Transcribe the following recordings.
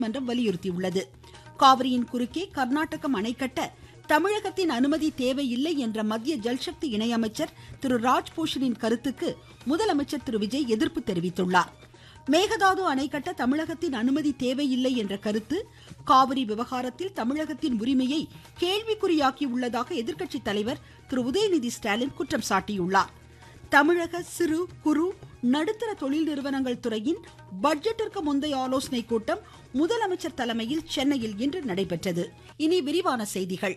மன்றம் வலியுறுத்தியுள்ளது காவிரியின் குறுக்கே கர்நாடகம் அணை கட்ட தமிழகத்தின் அனுமதி தேவையில்லை என்ற மத்திய ஜல்சக்தி இணையமைச்சர் திரு ராஜ்பூஷனின் கருத்துக்கு முதலமைச்சர் திரு விஜய் எதிர்ப்பு தெரிவித்துள்ளார் மேகதாது அணை கட்ட தமிழகத்தின் அனுமதி தேவையில்லை என்ற கருத்து காவிரி விவகாரத்தில் தமிழகத்தின் உரிமையை கேள்விக்குறியாக்கி உள்ளதாக எதிர்க்கட்சி தலைவர் திரு உதயநிதி ஸ்டாலின் குற்றம் சாட்டியுள்ளார் தமிழக சிறு குறு நடுத்தர தொழில் நிறுவனங்கள் துறையின் பட்ஜெட்டிற்கு முந்தைய ஆலோசனை கூட்டம் முதலமைச்சர் தலைமையில் சென்னையில் இன்று நடைபெற்றது இனி விரிவான செய்திகள்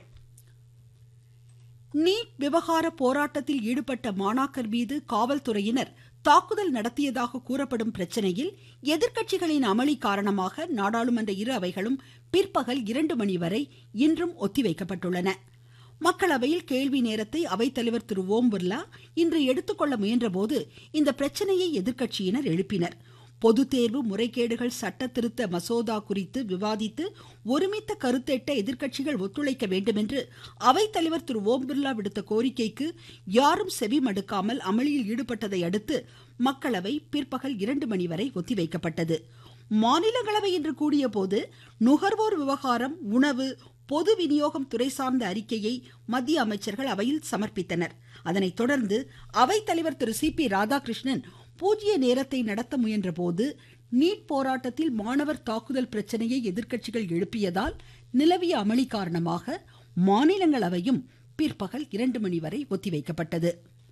நீட் விவகார போராட்டத்தில் ஈடுபட்ட மாணாக்கர் மீது காவல்துறையினர் தாக்குதல் நடத்தியதாக கூறப்படும் பிரச்சனையில் எதிர்க்கட்சிகளின் அமளி காரணமாக நாடாளுமன்ற இரு அவைகளும் பிற்பகல் இரண்டு மணி வரை இன்றும் ஒத்திவைக்கப்பட்டுள்ளன மக்களவையில் கேள்வி நேரத்தை அவைத்தலைவர் திரு ஓம் பிர்லா இன்று எடுத்துக்கொள்ள முயன்றபோது இந்த பிரச்சனையை எதிர்க்கட்சியினர் எழுப்பினர் பொது தேர்வு முறைகேடுகள் சட்ட திருத்த மசோதா குறித்து விவாதித்து ஒருமித்த கருத்தெட்ட எதிர்க்கட்சிகள் ஒத்துழைக்க வேண்டும் என்று அவைத்தலைவர் திரு ஓம் பிர்லா விடுத்த கோரிக்கைக்கு யாரும் செவி மடுக்காமல் அமளியில் ஈடுபட்டதை அடுத்து மக்களவை பிற்பகல் இரண்டு மணி வரை ஒத்திவைக்கப்பட்டது மாநிலங்களவை இன்று கூடிய போது நுகர்வோர் விவகாரம் உணவு பொது விநியோகம் துறை சார்ந்த அறிக்கையை மத்திய அமைச்சர்கள் அவையில் சமர்ப்பித்தனர் அதனைத் தொடர்ந்து அவைத்தலைவர் திரு சி பி ராதாகிருஷ்ணன் பூஜ்ய நேரத்தை நடத்த முயன்ற போது நீட் போராட்டத்தில் மாணவர் தாக்குதல் பிரச்சனையை எதிர்க்கட்சிகள் எழுப்பியதால் நிலவிய அமளி காரணமாக மாநிலங்களவையும் பிற்பகல் இரண்டு மணி வரை ஒத்திவைக்கப்பட்டது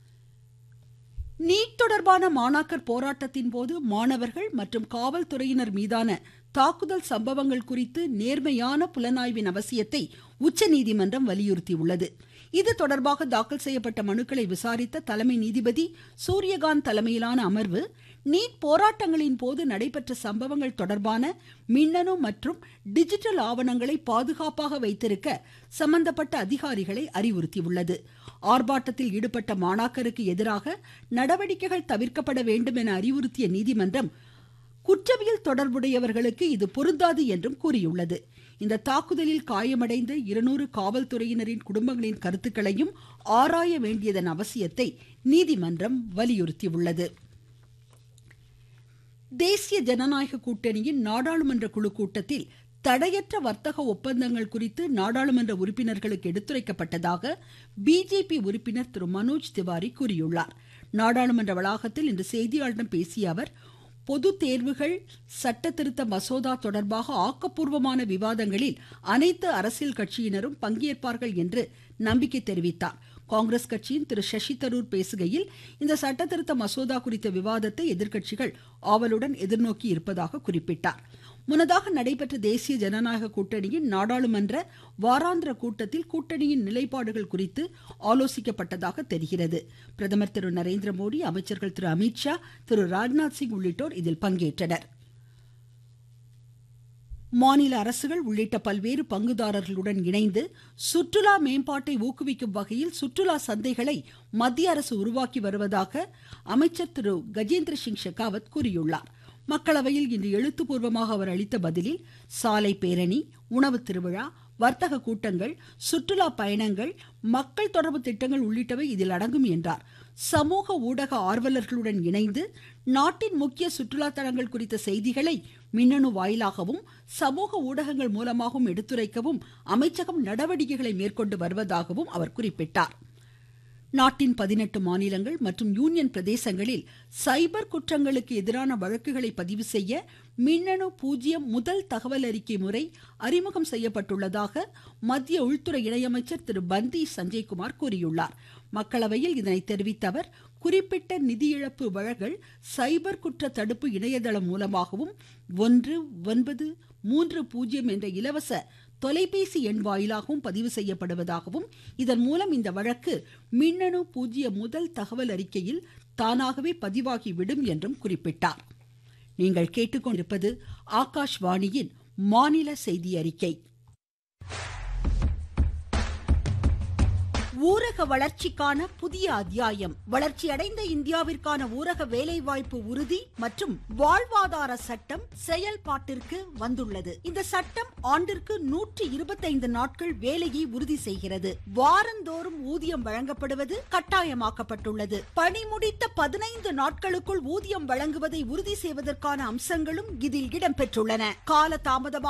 நீட் தொடர்பான மாணாக்கர் போராட்டத்தின் போது மாணவர்கள் மற்றும் காவல்துறையினர் மீதான தாக்குதல் சம்பவங்கள் குறித்து நேர்மையான புலனாய்வின் அவசியத்தை உச்சநீதிமன்றம் வலியுறுத்தியுள்ளது இது தொடர்பாக தாக்கல் செய்யப்பட்ட மனுக்களை விசாரித்த தலைமை நீதிபதி சூரியகாந்த் தலைமையிலான அமர்வு நீட் போராட்டங்களின் போது நடைபெற்ற சம்பவங்கள் தொடர்பான மின்னணு மற்றும் டிஜிட்டல் ஆவணங்களை பாதுகாப்பாக வைத்திருக்க சம்பந்தப்பட்ட அதிகாரிகளை அறிவுறுத்தியுள்ளது ஆர்ப்பாட்டத்தில் ஈடுபட்ட மாணாக்கருக்கு எதிராக நடவடிக்கைகள் தவிர்க்கப்பட வேண்டும் என அறிவுறுத்திய நீதிமன்றம் குற்றவியல் தொடர்புடையவர்களுக்கு இது பொருந்தாது என்றும் கூறியுள்ளது இந்த தாக்குதலில் காயமடைந்த இருநூறு காவல்துறையினரின் குடும்பங்களின் கருத்துக்களையும் ஆராய வேண்டியதன் அவசியத்தை நீதிமன்றம் வலியுறுத்தியுள்ளது தேசிய ஜனநாயக கூட்டணியின் நாடாளுமன்ற குழு கூட்டத்தில் தடையற்ற வர்த்தக ஒப்பந்தங்கள் குறித்து நாடாளுமன்ற உறுப்பினர்களுக்கு எடுத்துரைக்கப்பட்டதாக பிஜேபி உறுப்பினர் திரு மனோஜ் திவாரி கூறியுள்ளார் நாடாளுமன்ற வளாகத்தில் இன்று செய்தியாளர்களிடம் பேசிய அவர் பொது தேர்வுகள் சட்ட திருத்த மசோதா தொடர்பாக ஆக்கப்பூர்வமான விவாதங்களில் அனைத்து அரசியல் கட்சியினரும் பங்கேற்பார்கள் என்று நம்பிக்கை தெரிவித்தார் காங்கிரஸ் கட்சியின் திரு சசி தரூர் பேசுகையில் இந்த சட்ட திருத்த மசோதா குறித்த விவாதத்தை எதிர்க்கட்சிகள் ஆவலுடன் எதிர்நோக்கி இருப்பதாக குறிப்பிட்டார் முன்னதாக நடைபெற்ற தேசிய ஜனநாயக கூட்டணியின் நாடாளுமன்ற வாராந்திர கூட்டத்தில் கூட்டணியின் நிலைப்பாடுகள் குறித்து ஆலோசிக்கப்பட்டதாக தெரிகிறது பிரதமர் திரு நரேந்திர மோடி அமைச்சர்கள் திரு அமித்ஷா திரு ராஜ்நாத் சிங் உள்ளிட்டோர் இதில் பங்கேற்றனர் மாநில அரசுகள் உள்ளிட்ட பல்வேறு பங்குதாரர்களுடன் இணைந்து சுற்றுலா மேம்பாட்டை ஊக்குவிக்கும் வகையில் சுற்றுலா சந்தைகளை மத்திய அரசு உருவாக்கி வருவதாக அமைச்சர் திரு கஜேந்திர சிங் ஷெகாவத் கூறியுள்ளார் மக்களவையில் இன்று எழுத்துப்பூர்வமாக அவர் அளித்த பதிலில் சாலை பேரணி உணவு திருவிழா வர்த்தக கூட்டங்கள் சுற்றுலா பயணங்கள் மக்கள் தொடர்பு திட்டங்கள் உள்ளிட்டவை இதில் அடங்கும் என்றார் சமூக ஊடக ஆர்வலர்களுடன் இணைந்து நாட்டின் முக்கிய சுற்றுலா தலங்கள் குறித்த செய்திகளை மின்னணு வாயிலாகவும் சமூக ஊடகங்கள் மூலமாகவும் எடுத்துரைக்கவும் அமைச்சகம் நடவடிக்கைகளை மேற்கொண்டு வருவதாகவும் அவர் குறிப்பிட்டார் நாட்டின் பதினெட்டு மாநிலங்கள் மற்றும் யூனியன் பிரதேசங்களில் சைபர் குற்றங்களுக்கு எதிரான வழக்குகளை பதிவு செய்ய மின்னணு பூஜ்ஜியம் முதல் தகவல் அறிக்கை முறை அறிமுகம் செய்யப்பட்டுள்ளதாக மத்திய உள்துறை இணையமைச்சர் திரு பந்தி சஞ்சய்குமார் கூறியுள்ளார் மக்களவையில் இதனை தெரிவித்த அவர் குறிப்பிட்ட நிதி இழப்பு வழங்கல் சைபர் குற்ற தடுப்பு இணையதளம் மூலமாகவும் ஒன்று ஒன்பது மூன்று பூஜ்ஜியம் என்ற இலவச தொலைபேசி எண் வாயிலாகவும் பதிவு செய்யப்படுவதாகவும் இதன் மூலம் இந்த வழக்கு மின்னணு பூஜ்ஜிய முதல் தகவல் அறிக்கையில் தானாகவே பதிவாகிவிடும் என்றும் குறிப்பிட்டார் நீங்கள் கேட்டுக்கொண்டிருப்பது ஆகாஷ்வாணியின் மாநில செய்தி அறிக்கை ஊரக வளர்ச்சிக்கான புதிய அத்தியாயம் வளர்ச்சியடைந்த இந்தியாவிற்கான ஊரக வேலைவாய்ப்பு உறுதி மற்றும் வாழ்வாதார சட்டம் செயல்பாட்டிற்கு வந்துள்ளது இந்த சட்டம் ஆண்டிற்கு நூற்றி இருபத்தைந்து நாட்கள் வேலையை உறுதி செய்கிறது வாரந்தோறும் ஊதியம் வழங்கப்படுவது கட்டாயமாக்கப்பட்டுள்ளது பணி முடித்த பதினைந்து நாட்களுக்குள் ஊதியம் வழங்குவதை உறுதி செய்வதற்கான அம்சங்களும் இதில் இடம்பெற்றுள்ளன கால தாமதமாக